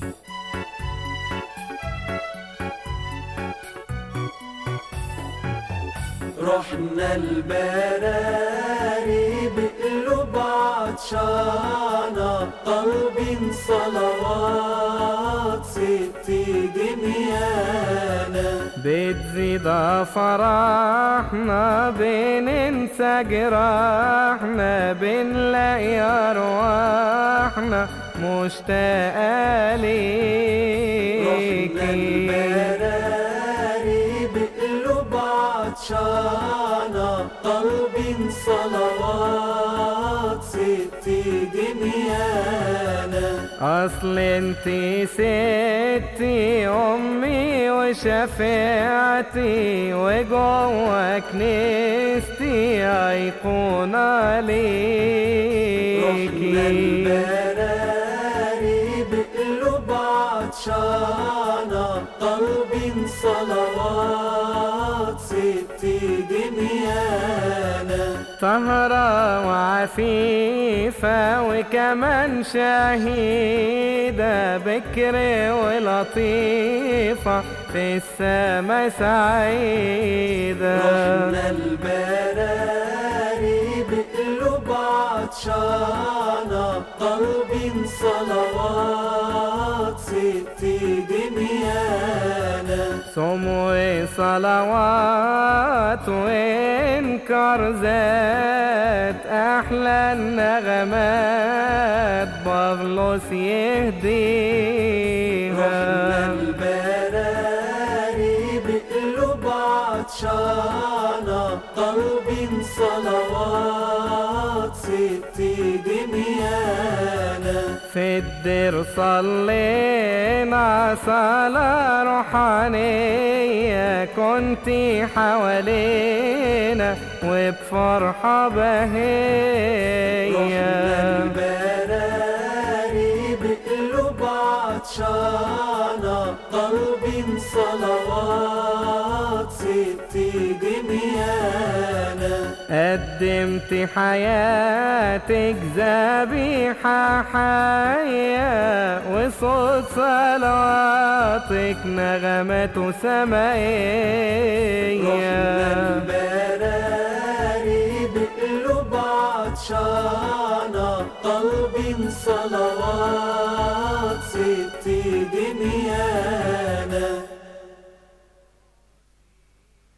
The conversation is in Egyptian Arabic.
رحنا البراري بقلوب عطشانة طالبين صلوات ستي دنيانا بتزيد فرحنا بننسى جراحنا بنلاقي أرواحنا مشتاقة رحنا ليكي البراري بقلوب عطشانة طالبين صلوات ستي دنيانا اصل انتي ستي امي وشفيعتي وجوه كنيستي ايقونه رحنا ليكي البراري بقلوب عطشانة طالبين صلوات ستي دنيانا طهرة وعفيفة وكمان شهيدة بكر ولطيفة في السما سعيدة رحنا البراري بقلوب عطشانة طالبين صلوات ستي دنيانا صوم وصلوات وانكر ذات احلى النغمات بغلص رحنا يهديها البراري بقلوب عطشانة طالبين صلوات ستي دنيانا في الدير صلينا صلاة روحانية كنتي حوالينا وبفرحة رحنا بهية البراري بقلوب عطشانة طالبين صلوات ستي دنيانا قدمت حياتك ذبيحة حية وصوت صلواتك نغمة رحنا سمائية البراري بقلوب عطشانة طالبين صلوات ستي دنيانا